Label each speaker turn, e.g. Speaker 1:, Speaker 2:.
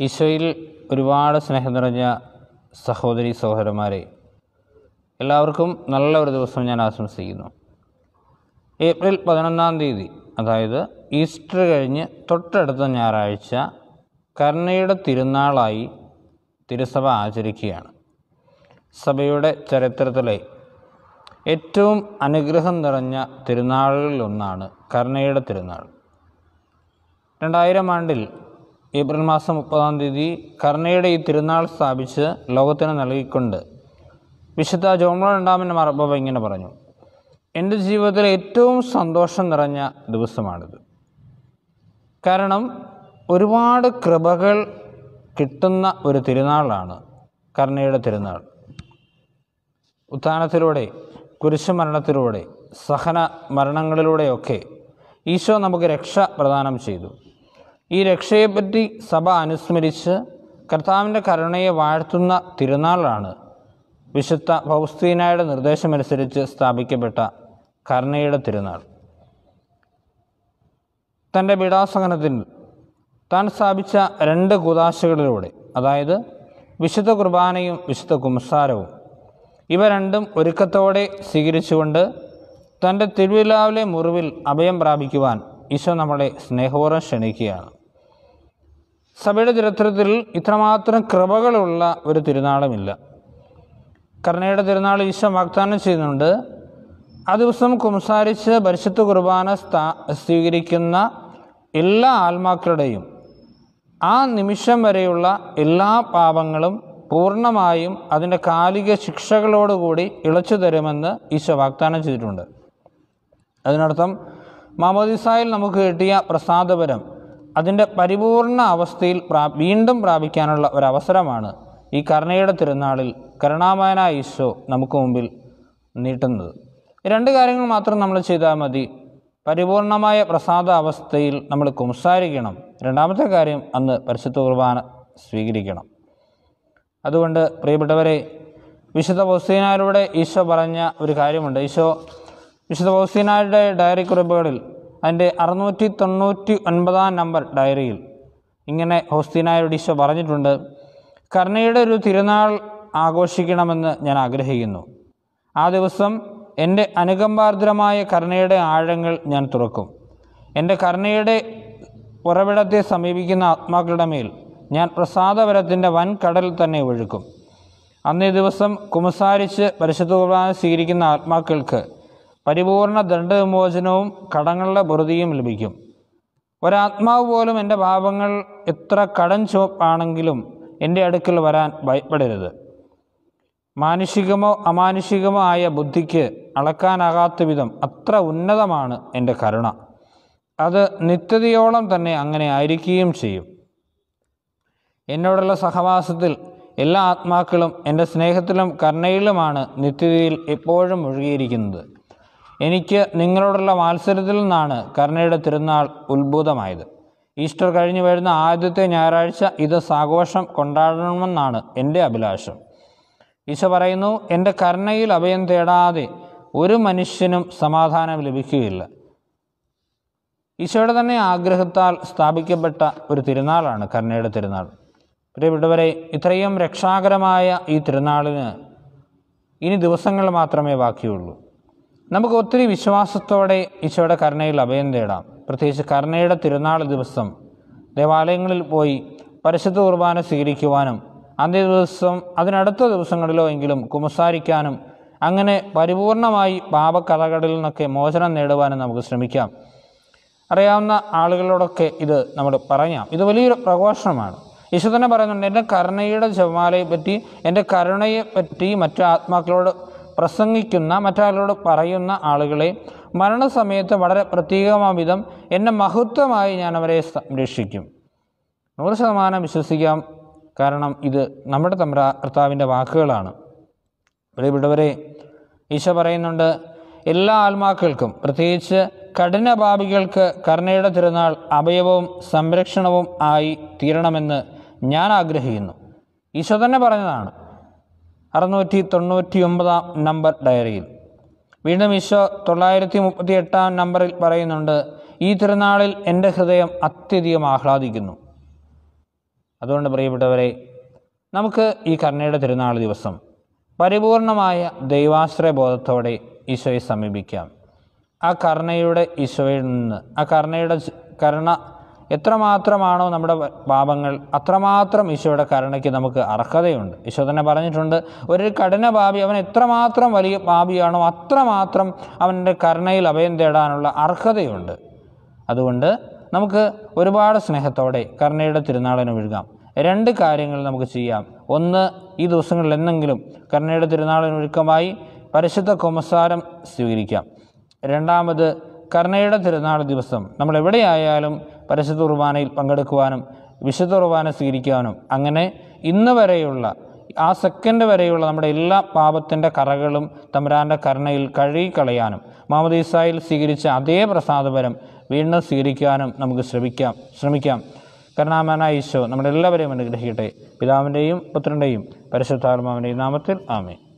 Speaker 1: ഈശോയിൽ ഒരുപാട് സ്നേഹം നിറഞ്ഞ സഹോദരി സഹോദരന്മാരെ എല്ലാവർക്കും നല്ല ഒരു ദിവസം ഞാൻ ആശംസിക്കുന്നു ഏപ്രിൽ പതിനൊന്നാം തീയതി അതായത് ഈസ്റ്റർ കഴിഞ്ഞ് തൊട്ടടുത്ത ഞായറാഴ്ച കരുണയുടെ തിരുനാളായി തിരുസഭ ആചരിക്കുകയാണ് സഭയുടെ ചരിത്രത്തിലെ ഏറ്റവും അനുഗ്രഹം നിറഞ്ഞ തിരുനാളുകളിലൊന്നാണ് കരുണയുടെ തിരുനാൾ രണ്ടായിരം ആണ്ടിൽ ഏപ്രിൽ മാസം മുപ്പതാം തീയതി കരുണയുടെ ഈ തിരുനാൾ സ്ഥാപിച്ച് ലോകത്തിന് നൽകിക്കൊണ്ട് വിശുദ്ധ ജോമോ രണ്ടാമൻ മറബബ ഇങ്ങനെ പറഞ്ഞു എൻ്റെ ജീവിതത്തിലെ ഏറ്റവും സന്തോഷം നിറഞ്ഞ ദിവസമാണിത് കാരണം ഒരുപാട് കൃപകൾ കിട്ടുന്ന ഒരു തിരുനാളാണ് കരുണയുടെ തിരുനാൾ ഉത്ഥാനത്തിലൂടെ കുരിശുമരണത്തിലൂടെ സഹന മരണങ്ങളിലൂടെയൊക്കെ ഈശോ നമുക്ക് രക്ഷ പ്രദാനം ചെയ്തു ഈ രക്ഷയെപ്പറ്റി സഭ അനുസ്മരിച്ച് കർത്താവിൻ്റെ കരുണയെ വാഴ്ത്തുന്ന തിരുനാളാണ് വിശുദ്ധ ഫൗസ്തീനായുടെ നിർദ്ദേശമനുസരിച്ച് സ്ഥാപിക്കപ്പെട്ട കരുണയുടെ തിരുനാൾ തൻ്റെ പീഡാസഹനത്തിൽ താൻ സ്ഥാപിച്ച രണ്ട് കുതാശകളിലൂടെ അതായത് വിശുദ്ധ കുർബാനയും വിശുദ്ധ കുംസാരവും ഇവ രണ്ടും ഒരുക്കത്തോടെ സ്വീകരിച്ചുകൊണ്ട് തൻ്റെ തിരുവിലാവിലെ മുറിവിൽ അഭയം പ്രാപിക്കുവാൻ ഈശോ നമ്മളെ സ്നേഹപൂർവ്വം ക്ഷണിക്കുകയാണ് സഭയുടെ ചരിത്രത്തിൽ ഇത്രമാത്രം കൃപകളുള്ള ഒരു തിരുനാളുമില്ല കർണയുടെ തിരുനാൾ ഈശോ വാഗ്ദാനം ചെയ്യുന്നുണ്ട് ആ ദിവസം കുംസാരിച്ച് പരിശുദ്ധ കുർബാന സ്ഥാ സ്വീകരിക്കുന്ന എല്ലാ ആത്മാക്കളുടെയും ആ നിമിഷം വരെയുള്ള എല്ലാ പാപങ്ങളും പൂർണ്ണമായും അതിൻ്റെ കാലിക ശിക്ഷകളോടുകൂടി ഇളച്ചു തരുമെന്ന് ഈശോ വാഗ്ദാനം ചെയ്തിട്ടുണ്ട് അതിനർത്ഥം മാമോദിസായിൽ നമുക്ക് കിട്ടിയ പ്രസാദപരം അതിൻ്റെ പരിപൂർണ അവസ്ഥയിൽ പ്രാ വീണ്ടും പ്രാപിക്കാനുള്ള ഒരവസരമാണ് ഈ കരുണയുടെ തിരുനാളിൽ കരുണാമയനായ ഈശോ നമുക്ക് മുമ്പിൽ നീട്ടുന്നത് രണ്ട് കാര്യങ്ങൾ മാത്രം നമ്മൾ ചെയ്താൽ മതി പരിപൂർണമായ പ്രസാദ അവസ്ഥയിൽ നമ്മൾ കുംസാരിക്കണം രണ്ടാമത്തെ കാര്യം അന്ന് പരിശുദ്ധ കുർബാന സ്വീകരിക്കണം അതുകൊണ്ട് പ്രിയപ്പെട്ടവരെ വിശുദ്ധ പൗസ്തീനാരുടെ ഈശോ പറഞ്ഞ ഒരു കാര്യമുണ്ട് ഈശോ വിശുദ്ധ പൗസ്തീനാരുടെ ഡയറി കുറിപ്പുകളിൽ അതിൻ്റെ അറുന്നൂറ്റി തൊണ്ണൂറ്റി ഒൻപതാം നമ്പർ ഡയറിയിൽ ഇങ്ങനെ ഹോസ്തീനായോട് ഈശോ പറഞ്ഞിട്ടുണ്ട് കരുണയുടെ ഒരു തിരുനാൾ ആഘോഷിക്കണമെന്ന് ഞാൻ ആഗ്രഹിക്കുന്നു ആ ദിവസം എൻ്റെ അനുകമ്പാർദ്രമായ കരുണയുടെ ആഴങ്ങൾ ഞാൻ തുറക്കും എൻ്റെ കരുണയുടെ ഉറവിടത്തെ സമീപിക്കുന്ന ആത്മാക്കളുടെ മേൽ ഞാൻ പ്രസാദപരത്തിൻ്റെ വൻ കടൽ തന്നെ ഒഴുക്കും അന്നേ ദിവസം കുമസാരിച്ച് പരിശുദ്ധ കുർബാന സ്വീകരിക്കുന്ന ആത്മാക്കൾക്ക് പരിപൂർണ ദണ്ഡവിമോചനവും കടങ്ങളുടെ പൊറുതിയും ലഭിക്കും ഒരാത്മാവ് പോലും എൻ്റെ പാപങ്ങൾ എത്ര കടം ചുവപ്പാണെങ്കിലും എൻ്റെ അടുക്കൽ വരാൻ ഭയപ്പെടരുത് മാനുഷികമോ അമാനുഷികമോ ആയ ബുദ്ധിക്ക് അളക്കാനാകാത്ത വിധം അത്ര ഉന്നതമാണ് എൻ്റെ കരുണ അത് നിത്യതയോളം തന്നെ അങ്ങനെ ആയിരിക്കുകയും ചെയ്യും എന്നോടുള്ള സഹവാസത്തിൽ എല്ലാ ആത്മാക്കളും എൻ്റെ സ്നേഹത്തിലും കരുണയിലുമാണ് നിത്യതയിൽ എപ്പോഴും ഒഴുകിയിരിക്കുന്നത് എനിക്ക് നിങ്ങളോടുള്ള മാത്സരത്തിൽ നിന്നാണ് കരുണയുടെ തിരുനാൾ ഉത്ഭൂതമായത് ഈസ്റ്റർ കഴിഞ്ഞു വരുന്ന ആദ്യത്തെ ഞായറാഴ്ച ഇത് സാഘോഷം കൊണ്ടാടണമെന്നാണ് എൻ്റെ അഭിലാഷം ഈശോ പറയുന്നു എൻ്റെ കരുണയിൽ അഭയം തേടാതെ ഒരു മനുഷ്യനും സമാധാനം ലഭിക്കുകയില്ല ഈശോയുടെ തന്നെ ആഗ്രഹത്താൽ സ്ഥാപിക്കപ്പെട്ട ഒരു തിരുനാളാണ് കരുണയുടെ തിരുനാൾ പ്രിയപ്പെട്ടവരെ ഇത്രയും രക്ഷാകരമായ ഈ തിരുനാളിന് ഇനി ദിവസങ്ങൾ മാത്രമേ ബാക്കിയുള്ളൂ നമുക്ക് ഒത്തിരി വിശ്വാസത്തോടെ ഈശോയുടെ കരുണയിൽ അഭയം തേടാം പ്രത്യേകിച്ച് കരുണയുടെ തിരുനാൾ ദിവസം ദേവാലയങ്ങളിൽ പോയി പരിശുദ്ധ കുർബാന സ്വീകരിക്കുവാനും അന്നേ ദിവസം അതിനടുത്ത ദിവസങ്ങളിലോ എങ്കിലും കുമസാരിക്കാനും അങ്ങനെ പരിപൂർണമായി പാപക്കഥകളിൽ നിന്നൊക്കെ മോചനം നേടുവാനും നമുക്ക് ശ്രമിക്കാം അറിയാവുന്ന ആളുകളോടൊക്കെ ഇത് നമ്മൾ പറയാം ഇത് വലിയൊരു പ്രഘോഷണമാണ് ഈശോ തന്നെ പറയുന്നുണ്ട് എൻ്റെ കരുണയുടെ ജപമാലയെ പറ്റി എൻ്റെ കരുണയെ പറ്റി മറ്റു ആത്മാക്കളോട് പ്രസംഗിക്കുന്ന മറ്റാളോട് പറയുന്ന ആളുകളെ മരണസമയത്ത് വളരെ പ്രത്യേകമായ വിധം എന്നെ മഹത്വമായി ഞാൻ അവരെ സംരക്ഷിക്കും നൂറ് ശതമാനം വിശ്വസിക്കാം കാരണം ഇത് നമ്മുടെ തമ്പ്ര കർത്താവിൻ്റെ വാക്കുകളാണ് പ്രിയപ്പെട്ടവരെ ഈശോ പറയുന്നുണ്ട് എല്ലാ ആത്മാക്കൾക്കും പ്രത്യേകിച്ച് കഠിനപാപികൾക്ക് കരുണയുടെ തിരുനാൾ അഭയവും സംരക്ഷണവും ആയി തീരണമെന്ന് ഞാൻ ആഗ്രഹിക്കുന്നു ഈശോ തന്നെ പറഞ്ഞതാണ് അറുന്നൂറ്റി തൊണ്ണൂറ്റി ഒമ്പതാം നമ്പർ ഡയറിയിൽ വീണ്ടും ഈശോ തൊള്ളായിരത്തി മുപ്പത്തി എട്ടാം നമ്പറിൽ പറയുന്നുണ്ട് ഈ തിരുനാളിൽ എൻ്റെ ഹൃദയം അത്യധികം ആഹ്ലാദിക്കുന്നു അതുകൊണ്ട് പ്രിയപ്പെട്ടവരെ നമുക്ക് ഈ കരുണയുടെ തിരുനാൾ ദിവസം പരിപൂർണമായ ദൈവാശ്രയ ബോധത്തോടെ ഈശോയെ സമീപിക്കാം ആ കരുണയുടെ ഈശോയിൽ നിന്ന് ആ കരുണയുടെ ച- കരുണ എത്രമാത്രമാണോ നമ്മുടെ പ- പാപങ്ങൾ അത്രമാത്രം ഈശോയുടെ കരുണയ്ക്ക് നമുക്ക് അർഹതയുണ്ട് ഈശോ തന്നെ പറഞ്ഞിട്ടുണ്ട് ഒരു കഠിന പാപി അവൻ എത്രമാത്രം വലിയ പാപിയാണോ അത്രമാത്രം അവൻ്റെ കരുണയിൽ അഭയം തേടാനുള്ള അർഹതയുണ്ട് അതുകൊണ്ട് നമുക്ക് ഒരുപാട് സ്നേഹത്തോടെ കരുണയുടെ തിരുനാളിന് ഒഴുകാം രണ്ട് കാര്യങ്ങൾ നമുക്ക് ചെയ്യാം ഒന്ന് ഈ ദിവസങ്ങളിൽ എന്നെങ്കിലും കരുണയുടെ തിരുനാളിന് ഒരുക്കമായി പരിശുദ്ധ കുമസാരം സ്വീകരിക്കാം രണ്ടാമത് കരുണയുടെ തിരുനാൾ ദിവസം നമ്മൾ എവിടെയായാലും പരിശുദ്ധ കുർബാനയിൽ പങ്കെടുക്കുവാനും വിശുദ്ധ കുർബാന സ്വീകരിക്കുവാനും അങ്ങനെ ഇന്ന് വരെയുള്ള ആ സെക്കൻഡ് വരെയുള്ള നമ്മുടെ എല്ലാ പാപത്തിൻ്റെ കറകളും തമ്പുരാൻ്റെ കരുണയിൽ കഴുകിക്കളയാനും മാമദീസായിൽ സ്വീകരിച്ച അതേ പ്രസാദപരം വീണ്ടും സ്വീകരിക്കാനും നമുക്ക് ശ്രമിക്കാം ശ്രമിക്കാം കരുണാമനായ ഈശോ നമ്മുടെ എല്ലാവരെയും അനുഗ്രഹിക്കട്ടെ പിതാവിൻ്റെയും പുത്രൻ്റെയും പരിശുദ്ധാത്മാവിൻ്റെയും നാമത്തിൽ ആമേ